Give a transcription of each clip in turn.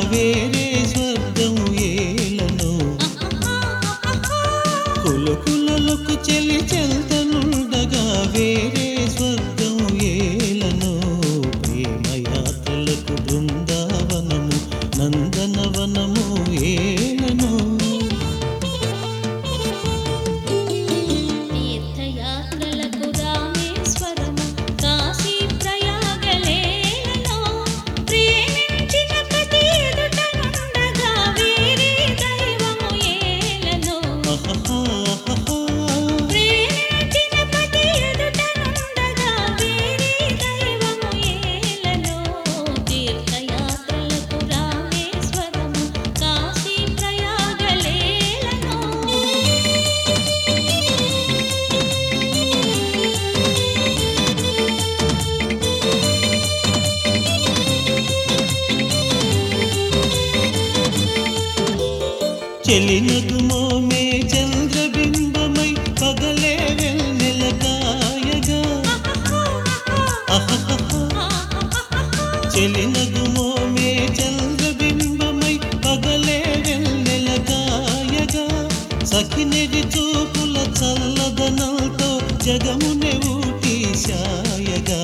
వేరే స్వర్గం ఏలను కులకులలకు చెలి చెల్తనుండగా వేరే స్వర్గం ఏలను ప్రేమయాత్రలకు బృందావనము నందనవనము ఏలను తీర్థయాత్రలకు రామేశ్వరము కాశీ ప్రయాగలేలలో ప్రేమించిన ప్రతి ఎదుట ఉండగా వేరే దైవము ఏలను ప్రేమించిన ప్రతి ఎదుట ఉండగా వేరే దైవము ఏలను తీర్థయాత్రలకు రామేశ్వరము కాశీ ప్రయాగలేలను చెలినగుమోమే చంద్రబింబమై పగలే వెన్నెల కాయగా చెలినగుమోమే చంద్రబింబమై పగలే వెన్నెల కాయగా సఖినెడి చూపుల చల్లదనంతో జగమునే ఊటి సాయగా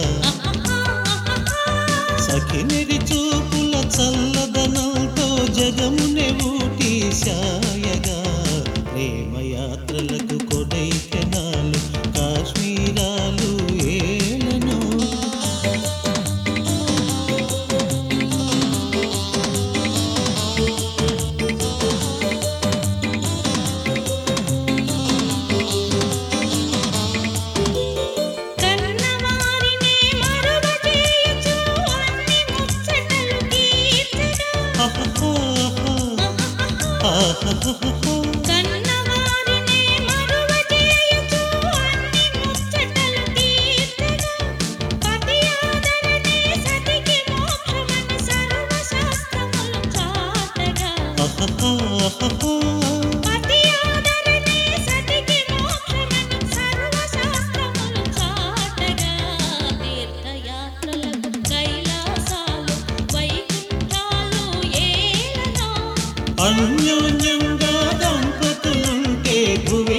సఖినెడి చూపుల చల్లదనంతో జగమునే ఊటి సాయగా ప్రేమయాత్రలకు కొడైకెనాలు కాశ్మీరాలు ఏలను కన్నవారిని మరువచేయుచు అన్ని ముచ్చటలు తీర్చగా కన్నవారిని మరువచేయుచు అన్ని ముచ్చటలు తీర్చగా పతి ఆదరణే సతికి మోక్షమని సర్వశాస్త్రములు చాటగా పతి ఆదరణే సతికి మోక్షమని సర్వశాస్త్రములు చాటగా తీర్థయాత్రలకు కైలాసాలు వైకుంఠాలు ఏలనో అన్యోన్యంగా దంపతులుంటే భువే